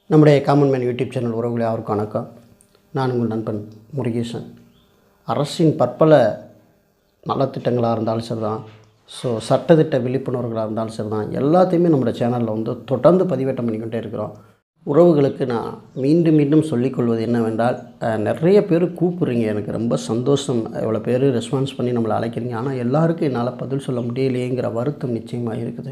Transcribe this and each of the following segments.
நம்முடைய common man YouTube channel உறவுகளை யாருக்கும் வணக்கம் நான் உங்கள் நண்பன் முருகேசன் அரசின் பற்பல நலத்திட்டங்களாக இருந்தாலும் சரிதான் ஸோ சட்டத்திட்ட விழிப்புணர்வுகளாக இருந்தாலும் சரிதான் எல்லாத்தையுமே நம்மளோட சேனலில் வந்து தொடர்ந்து பதிவேற்றம் பண்ணிக்கிட்டே இருக்கிறோம் உறவுகளுக்கு நான் மீண்டும் மீண்டும் சொல்லிக்கொள்வது என்னவென்றால் அஹ், நிறைய பேர் கூப்பிட்றீங்க எனக்கு ரொம்ப சந்தோஷம் இவ்வளோ பேர் ரெஸ்பான்ஸ் பண்ணி நம்மளை அழைக்கிறீங்க ஆனால் எல்லாருக்கும் என்னால் பதில் சொல்ல முடியலையேங்கிற வருத்தம் நிச்சயமாக இருக்குது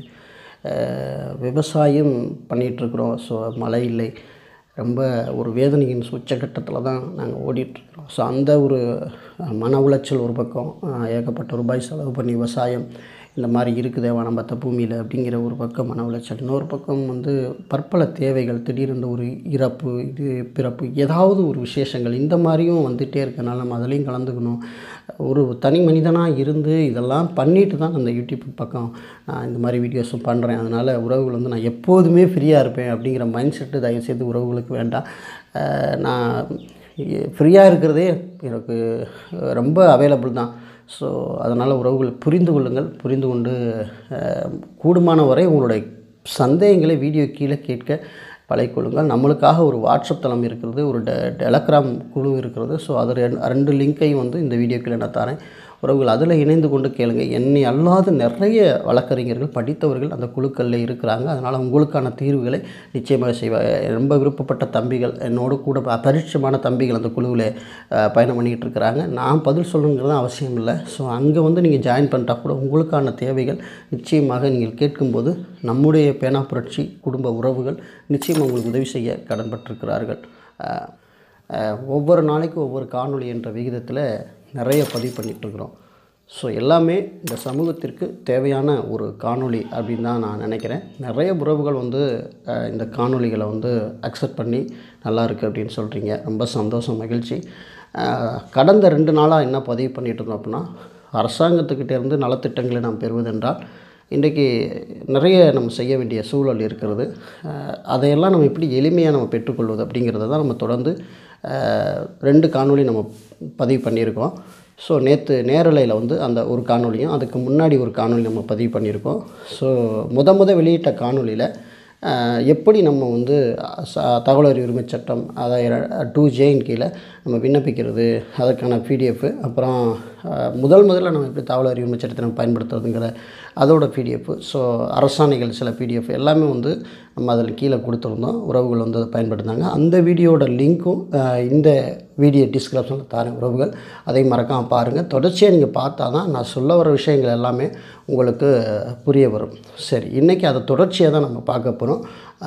அஹ், விவசாயம் பண்ணிகிட்ருக்குறோம் ஸோ மழை இல்லை ரொம்ப ஒரு வேதனையின் உச்சக்கட்டத்தில் தான் நாங்கள் ஓடிட்டுருக்கிறோம் ஸோ அந்த ஒரு அஹ், மன உளைச்சல் ஒரு பக்கம் அஹ், ஏகப்பட்ட ரூபாய் செலவு பண்ணி விவசாயம் இந்த மாதிரி இருக்குதே நம்ம மற்ற பூமியில் அப்படிங்கிற ஒரு பக்கம் மன உளைச்சல் இன்னொரு பக்கம் வந்து பற்பல தேவைகள் திடீரென்று ஒரு இறப்பு இது பிறப்பு ஏதாவது ஒரு விசேஷங்கள் இந்த மாதிரியும் வந்துகிட்டே இருக்கனால நம்ம அதுலேயும் கலந்துக்கணும் ஒரு தனி மனிதனாக இருந்து இதெல்லாம் பண்ணிட்டு தான் அந்த யூடியூப் பக்கம் நான் இந்த மாதிரி வீடியோஸும் பண்ணுறேன் அதனால் உறவுகள் வந்து நான் எப்போதுமே ஃப்ரீயாக இருப்பேன் அப்படிங்கிற மைண்ட் செட்டு தயவுசெய்து உறவுகளுக்கு வேண்டாம் அஹ் நான் ஃப்ரீயாக இருக்கிறதே எனக்கு ரொம்ப அவைலபிள் தான் ஸோ அதனால் உறவுகள் புரிந்து கொள்ளுங்கள் புரிந்து கொண்டு அஹ், கூடுமான வரை உங்களுடைய சந்தேகங்களை வீடியோ கீழே கேட்க பழகிக்கொள்ளுங்கள் நம்மளுக்காக ஒரு வாட்ஸ்அப் தளம் இருக்கிறது ஒரு டெ டெலகிராம் குழு இருக்கிறது ஸோ அது ரெண்டு ரெண்டு லிங்க்கையும் வந்து இந்த வீடியோ கீழே நான் தரேன் உறவுகள் அதில் இணைந்து கொண்டு கேளுங்க என்னை அல்லாத நிறைய வழக்கறிஞர்கள் படித்தவர்கள் அந்த குழுக்களில் இருக்கிறாங்க அதனால் உங்களுக்கான தீர்வுகளை நிச்சயமாக செய்வாங்க ரொம்ப விருப்பப்பட்ட தம்பிகள் என்னோட கூட ப- பரிட்சமான தம்பிகள் அந்த குழுவில் அஹ், பயணம் பண்ணிக்கிட்டு இருக்கிறாங்க நான் பதில் சொல்லணுங்கிறது அவசியம் இல்லை ஸோ அங்கே வந்து நீங்கள் ஜாயின் பண்ணிட்டா கூட உங்களுக்கான தேவைகள் நிச்சயமாக நீங்கள் கேட்கும்போது நம்முடைய பேனா புரட்சி குடும்ப உறவுகள் நிச்சயமாக உங்களுக்கு உதவி செய்ய கடன்பட்டிருக்கிறார்கள் அஹ், அஹ், ஒவ்வொரு நாளைக்கும் ஒவ்வொரு காணொளி என்ற விகிதத்தில் நிறைய பதிவு பண்ணிகிட்ருக்குறோம் ஸோ எல்லாமே இந்த சமூகத்திற்கு தேவையான ஒரு காணொளி அப்படின்னு தான் நான் நினைக்கிறேன் நிறைய உறவுகள் வந்து அஹ், இந்த காணொளிகளை வந்து அக்செப்ட் பண்ணி நல்லா இருக்கு அப்படின்னு சொல்கிறீங்க ரொம்ப சந்தோஷம் மகிழ்ச்சி அஹ், கடந்த ரெண்டு நாளாக என்ன பதிவு பண்ணிகிட்டு இருந்தோம் அப்படின்னா அரசாங்கத்துக்கிட்ட இருந்து நலத்திட்டங்களை நாம் பெறுவதென்றால் இன்றைக்கி நிறைய நம்ம செய்ய வேண்டிய சூழல் இருக்கிறது அஹ், அதையெல்லாம் நம்ம எப்படி எளிமையாக நம்ம பெற்றுக்கொள்வது அப்படிங்கிறத தான் நம்ம தொடர்ந்து அஹ், ரெண்டு காணொளி நம்ம பதிவு பண்ணியிருக்கோம் ஸோ நேற்று நேரலையில் வந்து அந்த ஒரு காணொளியும் அதுக்கு முன்னாடி ஒரு காணொளி நம்ம பதிவு பண்ணியிருக்கோம் ஸோ முத முத வெளியிட்ட காணொளியில் அஹ், எப்படி நம்ம வந்து ச தகவல் அறிவு உரிமை சட்டம் அதை டூ ஜேயின் கீழே நம்ம விண்ணப்பிக்கிறது அதற்கான பிடிஎஃப் அப்புறம் அஹ், முதல் முதல்ல நம்ம எப்படி தகவல் அறிவு உரிமை சட்டத்தை நம்ம பயன்படுத்துறதுங்கிற அதோட பிடிஎஃப் ஸோ அரசாணைகள் சில பிடிஎஃப் எல்லாமே வந்து நம்ம அதில் கீழே கொடுத்துருந்தோம் உறவுகள் வந்து அதை பயன்படுத்தினாங்க அந்த வீடியோட லிங்க்கும் அஹ், இந்த வீடியோ டிஸ்கிரிப்ஷனில் தரேன் உறவுகள் அதை மறக்காமல் பாருங்கள் தொடர்ச்சியாக நீங்கள் பார்த்தா தான் நான் சொல்ல வர விஷயங்கள் எல்லாமே உங்களுக்கு புரிய வரும் சரி இன்றைக்கி அதை தொடர்ச்சியாக தான் நம்ம பார்க்க போகிறோம்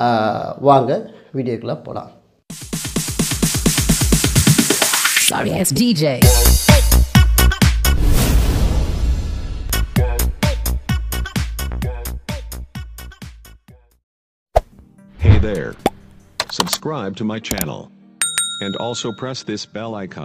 வாங்க வீடியோக்குள்ளே போகலாம் Sorry ass DJ. Hey there. Subscribe to my channel. And also press this bell icon.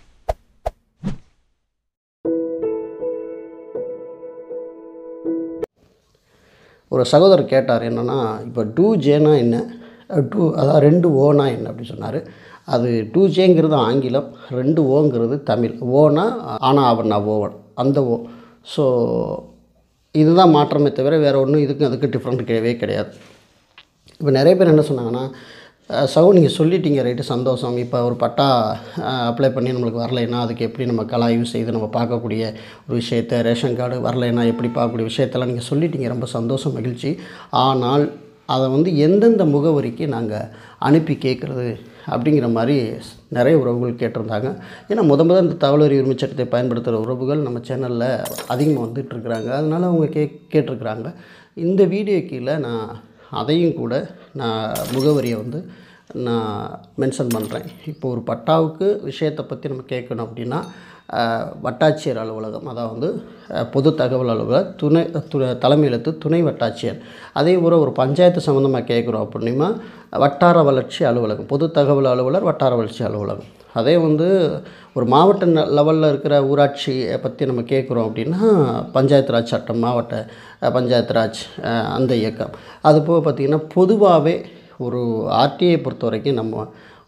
ஒரு சகோதரர் கேட்டார் என்னென்னா இப்போ டூ ஜேனா என்ன டூ அதாவது ரெண்டு ஓனா என்ன அப்படி சொன்னார் அது டூ ஜேங்கிறது ஆங்கிலம் ரெண்டு ஓங்கிறது தமிழ் ஓனா ஆனா அவனா ஓவன் அந்த ஓ ஸோ இதுதான் மாற்றமே தவிர வேறு ஒன்றும் இதுக்கும் அதுக்கு டிஃப்ரெண்ட் கிடையவே கிடையாது இப்போ நிறைய பேர் என்ன சொன்னாங்கன்னா அஹ், சகோ நீங்கள் சொல்லிட்டீங்க ரைட்டு சந்தோஷம் இப்போ ஒரு பட்டா அப்ளை பண்ணி நம்மளுக்கு வரலைன்னா அதுக்கு எப்படி நம்ம கலாய்வு செய்து நம்ம பார்க்கக்கூடிய ஒரு விஷயத்தை ரேஷன் கார்டு வரலைன்னா எப்படி பார்க்கக்கூடிய விஷயத்தெல்லாம் நீங்கள் சொல்லிட்டீங்க ரொம்ப சந்தோஷம் மகிழ்ச்சி ஆனால் அதை வந்து எந்தெந்த முகவரிக்கு நாங்கள் அனுப்பி கேட்குறது அப்படிங்கிற மாதிரி நிறைய உறவுகள் கேட்டிருந்தாங்க ஏன்னா முத முத இந்த தகவல் அறிவு உரிமை சட்டத்தை பயன்படுத்துகிற உறவுகள் நம்ம சேனலில் அதிகமாக வந்துட்டுருக்குறாங்க அதனால் அவங்க கே கேட்டிருக்கிறாங்க இந்த வீடியோ கீழே நான் அதையும் கூட நான் முகவரியை வந்து நான் மென்ஷன் பண்ணுறேன் இப்போ ஒரு பட்டாவுக்கு விஷயத்தை பற்றி நம்ம கேட்கணும் அப்படின்னா அஹ், வட்டாட்சியர் அலுவலகம் அதாவது அஹ், பொது தகவல் அலுவலர் துணை து தலைமை எழுத்து துணை வட்டாட்சியர் அதே போல் ஒரு பஞ்சாயத்து சம்மந்தமாக கேட்குறோம் அப்படின்னா வட்டார வளர்ச்சி அலுவலகம் பொது தகவல் அலுவலர் வட்டார வளர்ச்சி அலுவலகம் அதே வந்து ஒரு மாவட்ட லெவலில் இருக்கிற ஊராட்சியை பற்றி நம்ம கேட்குறோம் அப்படின்னா பஞ்சாயத்து ராஜ் சட்டம் மாவட்ட அஹ், பஞ்சாயத்து ராஜ் அஹ், அந்த இயக்கம் அது போக பார்த்திங்கன்னா பொதுவாகவே ஒரு ஆர்டிஐ பொறுத்த வரைக்கும் நம்ம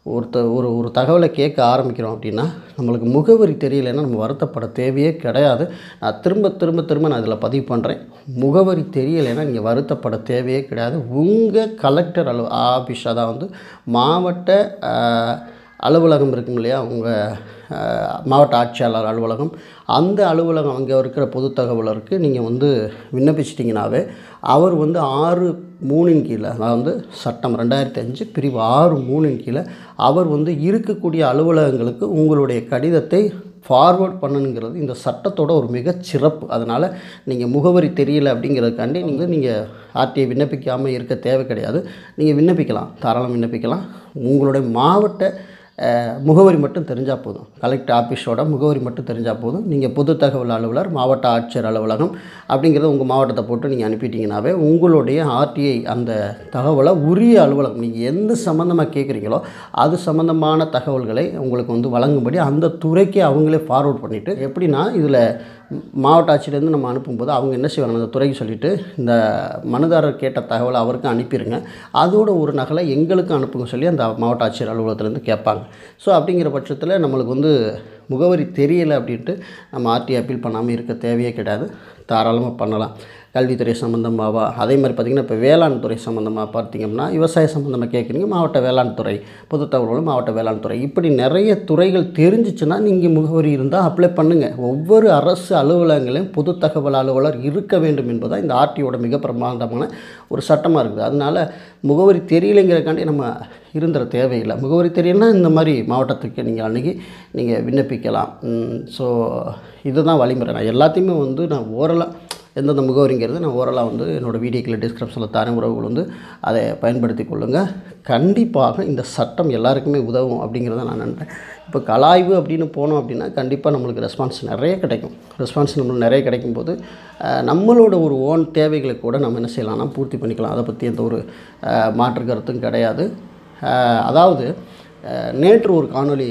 ஒருத்த ஒரு ஒரு தகவலை கேட்க ஆரம்பிக்கிறோம் அப்படின்னா நம்மளுக்கு முகவரி தெரியலைன்னா நம்ம வருத்தப்பட தேவையே கிடையாது நான் திரும்ப திரும்ப திரும்ப நான் இதில் பதிவு பண்ணுறேன் முகவரி தெரியலைன்னா நீங்கள் வருத்தப்பட தேவையே கிடையாது உங்கள் கலெக்டர் அலு ஆஃபீஸ் அதான் வந்து மாவட்ட ஆஹ், அலுவலகம் இருக்கும் இல்லையா உங்கள் மாவட்ட ஆட்சியாளர் அலுவலகம் அந்த அலுவலகம் அங்கே இருக்கிற பொது தகவலருக்கு நீங்கள் வந்து விண்ணப்பிச்சிட்டிங்கனாவே அவர் வந்து ஆறு மூணின் கீழே அதாவது வந்து சட்டம் ரெண்டாயிரத்தி அஞ்சு பிரிவு ஆறு மூணின் கீழே அவர் வந்து இருக்கக்கூடிய அலுவலகங்களுக்கு உங்களுடைய கடிதத்தை ஃபார்வர்ட் பண்ணணுங்கிறது இந்த சட்டத்தோட ஒரு மிகச் சிறப்பு அதனால் நீங்கள் முகவரி தெரியல அப்படிங்கிறதுக்காண்டி நீங்கள் நீங்கள் ஆர்டிஐ விண்ணப்பிக்காமல் இருக்க தேவை கிடையாது நீங்கள் விண்ணப்பிக்கலாம் தாராளம் விண்ணப்பிக்கலாம் உங்களுடைய மாவட்ட அஹ், முகவரி மட்டும் தெரிஞ்சால் போதும் கலெக்டர் ஆஃபீஸோட முகவரி மட்டும் தெரிஞ்சால் போதும் நீங்கள் பொது தகவல் அலுவலர் மாவட்ட ஆட்சியர் அலுவலகம் அப்படிங்கிறத உங்கள் மாவட்டத்தை போட்டு நீங்கள் அனுப்பிட்டீங்கனாவே உங்களுடைய ஆர்டிஐ அந்த தகவலை உரிய அலுவலகம் நீங்கள் எந்த சம்மந்தமாக கேட்குறீங்களோ அது சம்மந்தமான தகவல்களை உங்களுக்கு வந்து வழங்கும்படி அந்த துறைக்கு அவங்களே ஃபார்வர்ட் பண்ணிவிட்டு எப்படின்னா இதில் மாவட்ட ஆட்சியிலேருந்து நம்ம அனுப்பும்போது அவங்க என்ன செய்வாங்க அந்த துறைக்கு சொல்லிவிட்டு இந்த மனுதாரர் கேட்ட தகவலை அவருக்கு அனுப்பிடுங்க அதோட ஒரு நகலை எங்களுக்கு அனுப்புங்க சொல்லி அந்த மாவட்ட ஆட்சியர் அலுவலகத்துலேருந்து கேட்பாங்க ஸோ அப்படிங்கிற பட்சத்தில் நம்மளுக்கு வந்து முகவரி தெரியலை அப்படின்ட்டு நம்ம ஆர்டி அப்பீல் பண்ணாமல் இருக்க தேவையே கிடையாது தாராளமாக பண்ணலாம் கல்வித்துறை சம்மந்தமாவா அதே மாதிரி பார்த்திங்கன்னா இப்போ வேளாண் துறை சம்மந்தமாக பார்த்திங்கன்னா விவசாய சம்மந்தமாக கேட்குறீங்க மாவட்ட வேளாண் துறை பொது தகவல்களும் மாவட்ட வேளாண் துறை இப்படி நிறைய துறைகள் தெரிஞ்சிச்சுன்னா நீங்கள் முகவரி இருந்தால் அப்ளை பண்ணுங்கள் ஒவ்வொரு அரசு அலுவலகங்களையும் பொது தகவல் அலுவலர் இருக்க வேண்டும் என்பதுதான் இந்த ஆர்டியோட மிக பிரமாண்டமான ஒரு சட்டமாக இருக்குது அதனால் முகவரி தெரியலைங்கிறக்காண்டி நம்ம இருந்துட தேவையில்லை முகவரி தெரியலனா இந்த மாதிரி மாவட்டத்துக்கு நீங்கள் அணுகி நீங்கள் விண்ணப்பிக்கலாம் ஸோ இதுதான் வழிமுறை நான் எல்லாத்தையுமே வந்து நான் ஓரலாக எந்தெந்த முகவரிங்கிறது நான் ஓரலாக வந்து என்னோடய வீடியோக்கில் டிஸ்கிரிப்ஷனில் தரேன் உறவுகள் வந்து அதை பயன்படுத்தி கொள்ளுங்கள் கண்டிப்பாக இந்த சட்டம் எல்லாருக்குமே உதவும் அப்படிங்கிறத நான் நம்புறேன் இப்போ கலாய்வு அப்படின்னு போனோம் அப்படின்னா கண்டிப்பாக நம்மளுக்கு ரெஸ்பான்ஸ் நிறைய கிடைக்கும் ரெஸ்பான்ஸ் நம்மளுக்கு நிறைய கிடைக்கும்போது அஹ், நம்மளோட ஒரு ஓன் தேவைகளை கூட நம்ம என்ன செய்யலாம்னா பூர்த்தி பண்ணிக்கலாம் அதை பற்றி எந்த ஒரு அஹ், மாற்று கருத்தும் கிடையாது அஹ், அதாவது அஹ், நேற்று ஒரு காணொளி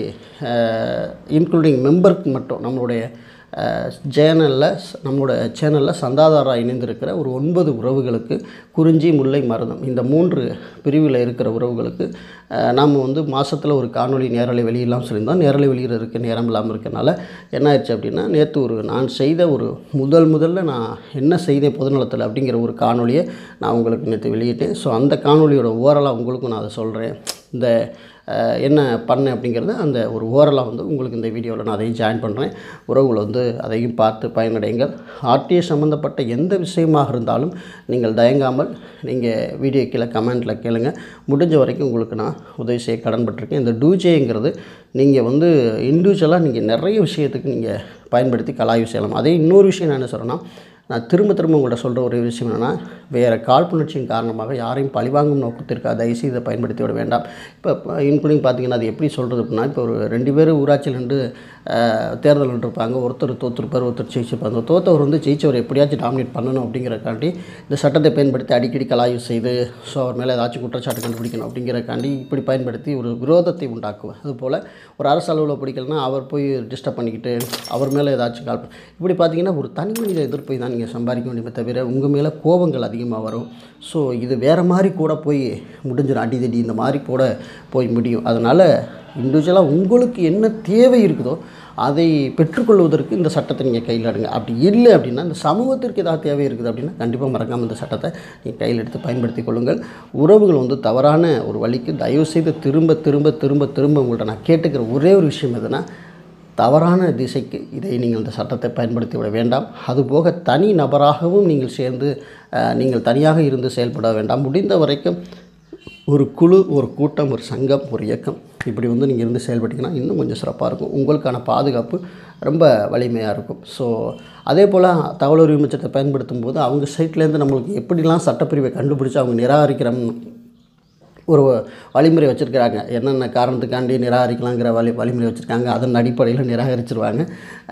இன்க்ளூடிங் மெம்பருக்கு மட்டும் நம்மளுடைய சேனலில் நம்மளோட சேனலில் சந்தாதாரா இணைந்திருக்கிற ஒரு ஒன்பது உறவுகளுக்கு குறிஞ்சி முல்லை மருதம் இந்த மூன்று பிரிவில் இருக்கிற உறவுகளுக்கு அஹ், நாம் வந்து மாதத்தில் ஒரு காணொளி நேரலை வெளியிடலாம் சொல்லியிருந்தோம் நேரலை வெளியிடறதுக்கு நேரம் இல்லாமல் இருக்கனால என்ன ஆயிடுச்சு அப்படின்னா நேற்று ஒரு நான் செய்த ஒரு முதல் முதல்ல நான் என்ன செய்தேன் பொதுநலத்தில் அப்படிங்கிற ஒரு காணொளியை நான் உங்களுக்கு நேற்று வெளியிட்டேன் ஸோ அந்த காணொளியோட ஓரலாக உங்களுக்கும் நான் அதை சொல்கிறேன் இந்த அஹ், என்ன பண்ணேன் அப்படிங்கிறது அந்த ஒரு ஓரலாக வந்து உங்களுக்கு இந்த வீடியோவில் நான் அதையும் ஜாயின் பண்ணுறேன் உறவுகள் வந்து அதையும் பார்த்து பயனடைங்கள் ஆர்டிஏ சம்மந்தப்பட்ட எந்த விஷயமாக இருந்தாலும் நீங்கள் தயங்காமல் நீங்கள் வீடியோ கீழே கமெண்ட்டில் கேளுங்க முடிஞ்ச வரைக்கும் உங்களுக்கு நான் உதவி செய்ய கடன்பட்டிருக்கேன் இந்த டூஜேங்கிறது நீங்கள் வந்து இண்டிவிஜுவலாக நீங்கள் நிறைய விஷயத்துக்கு நீங்கள் பயன்படுத்தி கலாய்வு செய்யலாம் அதே இன்னொரு விஷயம் நான் என்ன சொல்கிறேன்னா நான் திரும்ப திரும்ப உங்கள்கிட்ட சொல்கிற ஒரு விஷயம் என்னென்னா வேறு காழ்ப்புணர்ச்சியின் காரணமாக யாரையும் பழிவாங்கும் நோக்கத்திற்காக தயவுசெய்து இதை பயன்படுத்தி விட வேண்டாம் இப்போ இன்க்ளூடிங் பார்த்தீங்கன்னா அது எப்படி சொல்கிறது அப்படின்னா இப்போ ஒரு ரெண்டு பேர் ஊராட்சியில் நின்று அஹ், தேர்தல் நின்றுருப்பாங்க ஒருத்தர் தோற்றுருப்பார் ஒருத்தர் ஜெயிச்சிருப்பாங்க அந்த தோத்தவர் வந்து ஜெயிச்சவர் எப்படியாச்சும் டாமினேட் பண்ணணும் அப்படிங்கிறக்காண்டி இந்த சட்டத்தை பயன்படுத்தி அடிக்கடி கலாய்வு செய்து ஸோ அவர் மேலே ஏதாச்சும் குற்றச்சாட்டு கண்டுபிடிக்கணும் அப்படிங்கிறக்காண்டி இப்படி பயன்படுத்தி ஒரு விரோதத்தை உண்டாக்குவேன் அதுபோல் ஒரு அரசு அலுவலகம் பிடிக்கலனா அவர் போய் டிஸ்டர்ப் பண்ணிக்கிட்டு அவர் மேலே ஏதாச்சும் கால் பண்ண- இப்படி பார்த்தீங்கன்னா ஒரு தனி மனித எதிர்ப்பை தான் நீங்கள் சம்பாதிக்க வேண்டியமே தவிர உங்கள் மேலே கோபங்கள் அதிகமாக வரும் ஸோ இது வேறு மாதிரி கூட போய் முடிஞ்சிடும் அடிதடி இந்த மாதிரி கூட போய் முடியும் அதனால் இண்டிவிஜுவலாக உங்களுக்கு என்ன தேவை இருக்குதோ அதை பெற்றுக்கொள்வதற்கு இந்த சட்டத்தை நீங்கள் கையில் எடுங்க அப்படி இல்லை அப்படின்னா இந்த சமூகத்திற்கு ஏதாவது தேவை இருக்குது அப்படின்னா கண்டிப்பாக மறக்காமல் இந்த சட்டத்தை நீங்கள் கையில் எடுத்து பயன்படுத்தி கொள்ளுங்கள் உறவுகள் வந்து தவறான ஒரு வழிக்கு தயவுசெய்து திரும்ப திரும்ப திரும்ப திரும்ப உங்கள்கிட்ட நான் கேட்டுக்கிற ஒரே ஒரு விஷயம் எதுனா தவறான திசைக்கு இதை நீங்கள் இந்த சட்டத்தை பயன்படுத்தி விட வேண்டாம் அதுபோக தனி நபராகவும் நீங்கள் சேர்ந்து அஹ், நீங்கள் தனியாக இருந்து செயல்பட வேண்டாம் முடிந்த வரைக்கும் ஒரு குழு ஒரு கூட்டம் ஒரு சங்கம் ஒரு இயக்கம் இப்படி வந்து நீங்கள் இருந்து செயல்பட்டீங்கன்னா இன்னும் கொஞ்சம் சிறப்பாக இருக்கும் உங்களுக்கான பாதுகாப்பு ரொம்ப வலிமையாக இருக்கும் ஸோ அதே போல் தகவல் உரிமை சட்டத்தை பயன்படுத்தும் போது அவங்க சைட்லேருந்து நம்மளுக்கு எப்படிலாம் சட்டப்பிரிவை கண்டுபிடிச்சி அவங்க நிராகரிக்கிற ஒரு வழிமுறை வச்சுருக்கிறாங்க என்னென்ன காரணத்துக்காண்டி நிராகரிக்கலாங்கிற வழி வழிமுறை வச்சுருக்காங்க அதன் அடிப்படையில் நிராகரிச்சிருவாங்க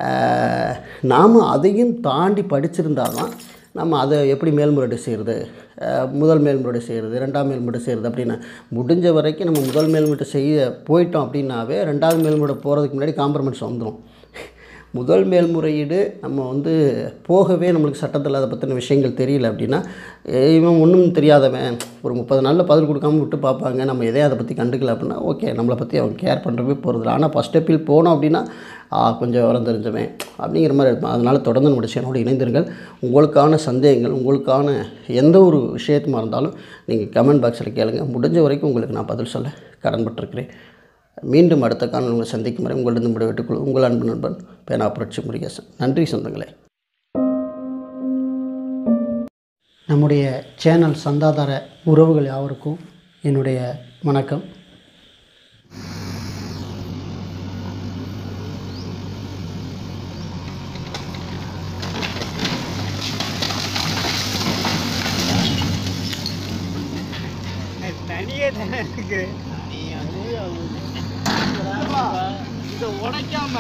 நாம் அதையும் தாண்டி படிச்சிருந்தால் தான் நம்ம அதை எப்படி மேல்முறையீடு செய்கிறது அஹ், முதல் மேல்முறையீடு செய்கிறது ரெண்டாம் மேல்முறையீடு செய்கிறது அப்படின்னு முடிஞ்ச வரைக்கும் நம்ம முதல் மேல்முறையீடு செய்ய போயிட்டோம் அப்படின்னாவே ரெண்டாவது மேல்முறையீடு போகிறதுக்கு முன்னாடி காம்ப்ரமைஸ் வந்துடும் முதல் மேல்முறையீடு நம்ம வந்து போகவே நம்மளுக்கு சட்டத்தில் அதை பற்றின விஷயங்கள் தெரியல அப்படின்னா "ஏய், இவன் ஒன்றும் தெரியாதவன் ஒரு முப்பது நாளில் பதில் கொடுக்காம விட்டு பார்ப்பாங்க நம்ம எதையும் அதை பற்றி கண்டுக்கல அப்படின்னா ஓகே நம்மளை பற்றி அவங்க கேர் பண்ணுறவே போகிறதில்ல ஆனால் ஃபஸ்ட் அப்பீல் போனோம் அப்படின்னா ஆ, கொஞ்சம் விவரம் தெரிஞ்சவன் அப்படிங்கிற மாதிரி இருப்பேன் அதனால் தொடர்ந்து நம்முடைய சேனலோடு இணைந்திருங்கள் உங்களுக்கான சந்தேகங்கள் உங்களுக்கான எந்த ஒரு விஷயத்துமா இருந்தாலும் நீங்கள் கமெண்ட் பாக்ஸில் கேளுங்க முடிஞ்ச வரைக்கும் உங்களுக்கு நான் பதில் சொல்ல கடன்பட்டிருக்கிறேன் மீண்டும் அடுத்த காணொலி உங்களை சந்திக்கும் வரை உங்களிடம் விடைபெற்றுக் உங்கள் அன்பு நண்பன் பேனா புரட்சி முருகேசன் நன்றி சொந்தங்களே நம்முடைய சேனல் சந்தாதார உறவுகள் யாவருக்கும் என்னுடைய வணக்கம் தனியே தானே இருக்கு இதை உடைக்காம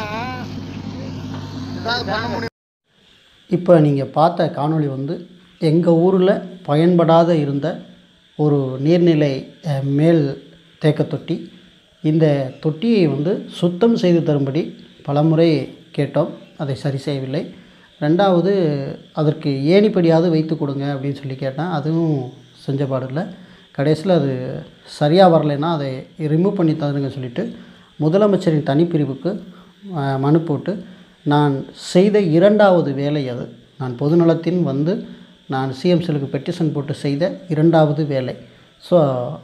இப்போ நீங்கள் பார்த்த காணொளி வந்து எங்கள் ஊரில் பயன்படாத இருந்த ஒரு நீர்நிலை அஹ், மேல் தேக்க தொட்டி இந்த தொட்டியை வந்து சுத்தம் செய்து தரும்படி பலமுறை கேட்டோம் அதை சரி செய்யவில்லை ரெண்டாவது அதற்கு ஏணிப்படியாவது வைத்து கொடுங்க அப்படின்னு சொல்லி கேட்டேன் அதுவும் செஞ்ச பாடில்லை கடைசியில் அது சரியாக வரலைன்னா அதை ரிமூவ் பண்ணி தருங்க சொல்லிட்டு முதலமைச்சரின் தனிப்பிரிவுக்கு அஹ், மனு போட்டு நான் செய்த இரண்டாவது வேலை அது நான் பொதுநலத்தின் வந்து நான் சிஎம்சிலுக்கு பெட்டிஷன் போட்டு செய்த இரண்டாவது வேலை ஸோ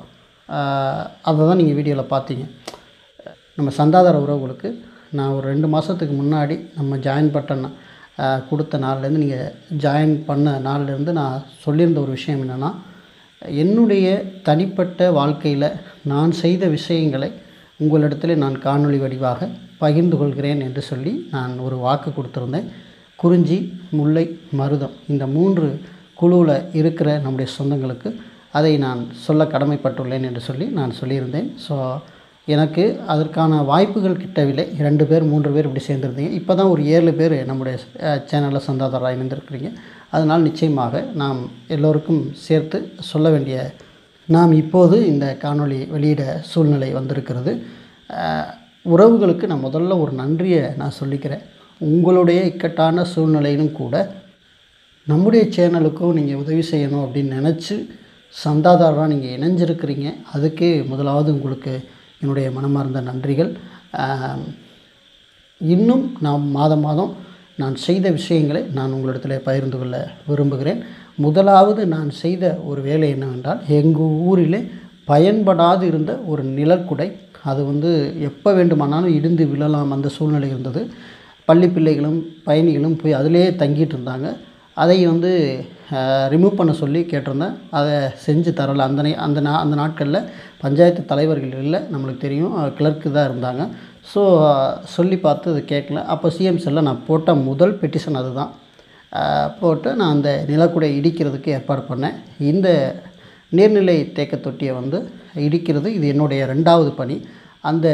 அதை தான் நீங்கள் வீடியோவில் பார்த்தீங்க நம்ம சந்தாதார உறவுகளுக்கு நான் ஒரு ரெண்டு மாதத்துக்கு முன்னாடி நம்ம ஜாயின் பட்டன் அஹ், கொடுத்த நாள்லேருந்து நீங்கள் ஜாயின் பண்ண நாள்லேருந்து நான் சொல்லியிருந்த ஒரு விஷயம் என்னென்னா என்னுடைய தனிப்பட்ட வாழ்க்கையில் நான் செய்த விஷயங்களை உங்களிடத்தில் நான் காணொளி வடிவாக பகிர்ந்து கொள்கிறேன் என்று சொல்லி நான் ஒரு வாக்கு கொடுத்துருந்தேன் குறிஞ்சி முல்லை மருதம் இந்த மூன்று குழுவில் இருக்கிற நம்முடைய சொந்தங்களுக்கு அதை நான் சொல்ல கடமைப்பட்டுள்ளேன் என்று சொல்லி நான் சொல்லியிருந்தேன் ஸோ எனக்கு அதற்கான வாய்ப்புகள் கிட்டவில்லை ரெண்டு பேர் மூன்று பேர் இப்படி சேர்ந்துருந்தீங்க இப்போ தான் ஒரு ஏழு பேர் நம்முடைய சேனலில் சந்தாதாரராக இணைந்திருக்கிறீங்க அதனால் நிச்சயமாக நாம் எல்லோருக்கும் சேர்த்து சொல்ல வேண்டிய நாம் இப்போது இந்த காணொளி வெளியிட சூழ்நிலை வந்திருக்கிறது அஹ், உறவுகளுக்கு நான் முதல்ல ஒரு நன்றியை நான் சொல்லிக்கிறேன் உங்களுடைய இக்கட்டான சூழ்நிலையிலும் கூட நம்முடைய சேனலுக்கும் நீங்கள் உதவி செய்யணும் அப்படின்னு நினச்சி சந்தாதாரராக நீங்கள் இணைஞ்சிருக்கிறீங்க அதுக்கே முதலாவது உங்களுக்கு என்னுடைய மனமார்ந்த நன்றிகள் ஆம், இன்னும் நாம் மாதம் மாதம் நான் செய்த விஷயங்களை நான் உங்களிடத்தில் பகிர்ந்து கொள்ள விரும்புகிறேன் முதலாவது நான் செய்த ஒரு வேலை என்னவென்றால் எங்கள் ஊரிலே பயன்படாது இருந்த ஒரு நிழற்குடை அது வந்து எப்போ வேண்டுமானாலும் இடிந்து விழலாம் அந்த சூழ்நிலை இருந்தது பள்ளி பிள்ளைகளும் பயணிகளும் போய் அதிலே தங்கிட்டு இருந்தாங்க அதை வந்து ரிமூவ் பண்ண சொல்லி கேட்டிருந்தேன் அதை செஞ்சு தரலை அந்த நே- அந்த நா அந்த நாட்களில் பஞ்சாயத்து தலைவர்கள் இல்லை நம்மளுக்கு தெரியும் கிளர்க்கு தான் இருந்தாங்க ஸோ சொல்லி பார்த்து அது கேட்கல அப்போ சிஎம் செல்ல நான் போட்ட முதல் பெட்டிஷன் அதுதான் அஹ், போட்டு நான் அந்த நிலக்குடை இடிக்கிறதுக்கு ஏற்பாடு பண்ணேன் இந்த நீர்நிலை தேக்க தொட்டியை வந்து இடிக்கிறது இது என்னுடைய ரெண்டாவது பணி அந்த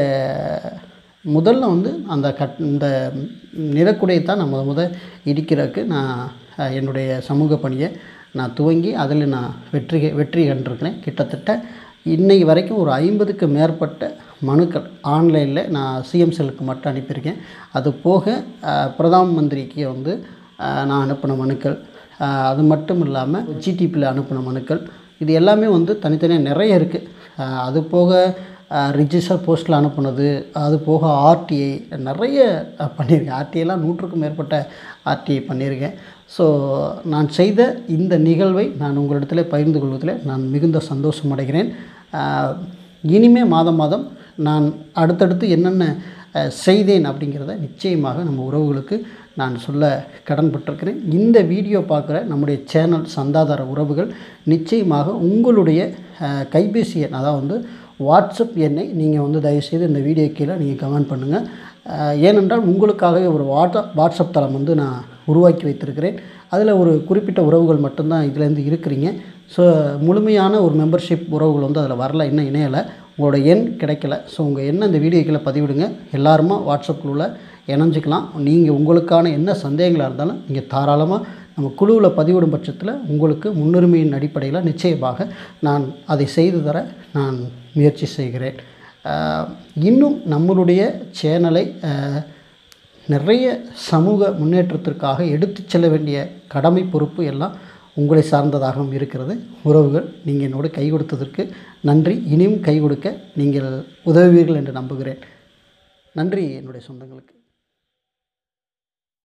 முதல்ல வந்து அந்த கட் இந்த நிலக்குடையை தான் நான் முத முத இடிக்கிறதுக்கு நான் அஹ், என்னுடைய சமூக பணியை நான் துவங்கி அதில் நான் வெற்றி வெற்றி கண்டிருக்கிறேன் கிட்டத்தட்ட இன்னைக்கு வரைக்கும் ஒரு ஐம்பதுக்கு மேற்பட்ட மனுக்கள் ஆன்லைனில் நான் சிஎம் செல்லுக்கு மட்டும் அனுப்பியிருக்கேன் அது போக அஹ், பிரதான் மந்திரிக்கு வந்து அஹ், நான் அனுப்பின மனுக்கள் அஹ், அது மட்டும் இல்லாமல் ஜிடிபியில் அனுப்பின மனுக்கள் இது எல்லாமே வந்து தனித்தனியாக நிறைய இருக்குது அது போக ரிஜிஸ்டர் போஸ்ட்டில் அனுப்புனது அது போக ஆர்டிஐ நிறைய அஹ், பண்ணியிருக்கேன் ஆர்டிஐலாம் நூற்றுக்கும் மேற்பட்ட ஆர்டிஐ பண்ணியிருக்கேன் ஸோ நான் செய்த இந்த நிகழ்வை நான் உங்களிடத்தில் பகிர்ந்து கொள்வதில் நான் மிகுந்த சந்தோஷம் அடைகிறேன் அஹ், இனிமே மாதம் மாதம் நான் அடுத்தடுத்து என்னென்ன அஹ், செய்தேன் அப்படிங்கிறத நிச்சயமாக நம்ம உறவுகளுக்கு நான் சொல்ல கடன்பட்டிருக்கிறேன் இந்த வீடியோ பார்க்குற நம்முடைய சேனல் சந்தாதார உறவுகள் நிச்சயமாக உங்களுடைய அஹ், கைபேசி எண் அதாவது வந்து வாட்ஸ்அப் எண்ணை நீங்கள் வந்து தயவுசெய்து இந்த வீடியோ கீழே நீங்கள் கமெண்ட் பண்ணுங்கள் அஹ், ஏனென்றால் உங்களுக்காகவே ஒரு வாட்ஸ்அப் வாட்ஸ்அப் தளம் வந்து நான் உருவாக்கி வைத்திருக்கிறேன் அதில் ஒரு குறிப்பிட்ட உறவுகள் மட்டும்தான் இதுலேருந்து இருக்கிறீங்க ஸோ முழுமையான ஒரு மெம்பர்ஷிப் உறவுகள் வந்து அதில் வரல இன்னும் இணையலை உங்களோட எண் கிடைக்கல ஸோ உங்கள் எண்ணை இந்த வீடியோ கீழே பதிவிடுங்க எல்லாருமா வாட்ஸ்அப் குழுவில் இணைஞ்சிக்கலாம் நீங்கள் உங்களுக்கான என்ன சந்தேகங்களாக இருந்தாலும் நீங்கள் தாராளமாக நம்ம குழுவில் பதிவிடும் பட்சத்தில் உங்களுக்கு முன்னுரிமையின் அடிப்படையில் நிச்சயமாக நான் அதை செய்து தர நான் முயற்சி செய்கிறேன் ஆஹ் இன்னும் நம்மளுடைய சேனலை ஆஹ் நிறைய சமூக முன்னேற்றத்திற்காக எடுத்துச் செல்ல வேண்டிய கடமை பொறுப்பு எல்லாம் உங்களை சார்ந்ததாகவும் இருக்கிறது உறவுகள் நீங்கள் என்னோடு கை கொடுத்ததற்கு நன்றி இனியும் கை கொடுக்க நீங்கள் உதவுவீர்கள் என்று நம்புகிறேன் நன்றி என்னுடைய சொந்தங்களுக்கு